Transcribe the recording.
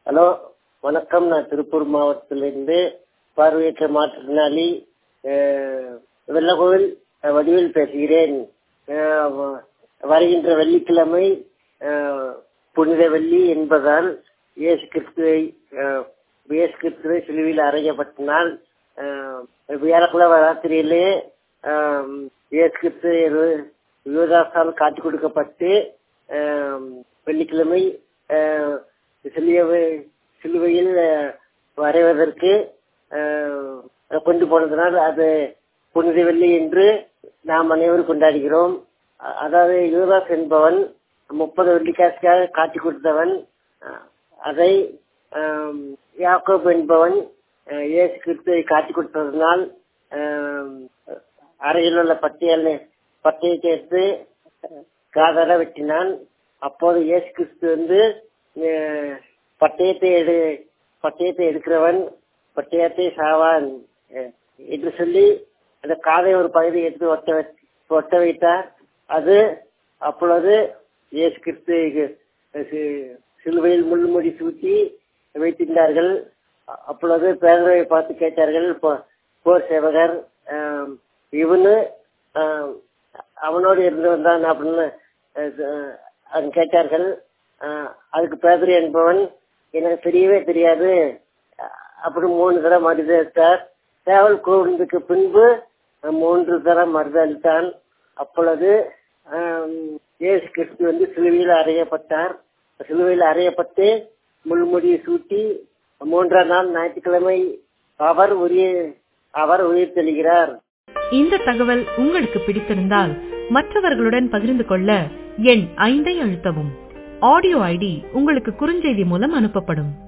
hello வணக்கம் நான் திருப்பூர் மாவட்டத்திலிருந்து பார்வையற்ற மாற்றுத்திறனாளி அஹ், வெள்ளக்கோவில் அஹ், வடிவேல் பேசுகிறேன் அஹ், வ- வருகின்ற வெள்ளிக்கிழமை அஹ், புனித வெள்ளி என்பதால் இயேசு கிறிஸ்துவை அஹ், இயேசு கிறிஸ்துவை சிலுவையில் அறையப்பட்ட அஹ், வியாழக்கிழமை ராத்திரியிலே அஹ், இயேசு கிறிஸ்து இரு- யுவதாசால் காட்டிக் கொடுக்கப்பட்டு அஹ், வெள்ளிக்கிழமை அஹ், சிலுவை சிலுவையில் அஹ், வரைவதற்கு அஹ், கொண்டு போனதனால் அது புனித வெள்ளி என்று நாம் அனைவரும் கொண்டாடுகிறோம் அ- அதாவது யுவதாஸ் என்பவன் முப்பது வெள்ளிக்காசுக்காக காட்டி கொடுத்தவன் அஹ், அதை ஆம், யாக்கோப் என்பவன் அஹ், இயேசு கிறிஸ்துவை காட்டி கொடுத்ததனால் ஆம், அறையில் உள்ள பட்டியல் பட்டயத்தை எடுத்து காதார வெட்டினான் அப்போது இயேசு கிறிஸ்து வந்து அஹ், பட்டயத்தை எடு பட்டயத்தை எடுக்கிறவன் பட்டயத்தை சாவான் அஹ், என்று சொல்லி அந்த காதை ஒரு பகுதி எடுத்து ஒட்ட வை- ஒட்ட வைத்தார் அது அப்பொழுது இயேசு கிறிஸ்து சி- சிலுவையில் முள்முடி சூட்டி வைத்திருந்தார்கள் அ- அப்பொழுது பேதரை பார்த்து கேட்டார்கள் போ- போர் சேவகர் ஆம், இவனு ஆம், அவனோடு இருந்தவன் தான் அப்படின்னு அஹ், அஹ், அவங்க கேட்டார்கள் அஹ், அதுக்கு பேதரி என்பவன் எனக்கு தெரியவே தெரியாது அஹ், அப்படி மூணு தரம் மறுதளித்தார் சேவல் கூர்ந்ததுக்கு பின்பு அஹ், மூன்று தரம் மறுதளித்தான் அப்பொழுது ஆம், இயேசு கிறிஸ்து வந்து சிலுவையில் அறையப்பட்டார் சிலுவையில் அறையப்பட்டு முள்முடியை சூட்டி மூன்றாம் நாள் ஞாயிற்றுக்கிழமை அவர் உரிய அவர் உயிர் தெளிகிறார் இந்த தகவல் உங்களுக்கு பிடித்திருந்தால் மற்றவர்களுடன் பகிர்ந்து கொள்ள எண் ஐந்தை அழுத்தவும் ஆடியோ ஐடி உங்களுக்கு குறுஞ்செய்தி மூலம் அனுப்பப்படும்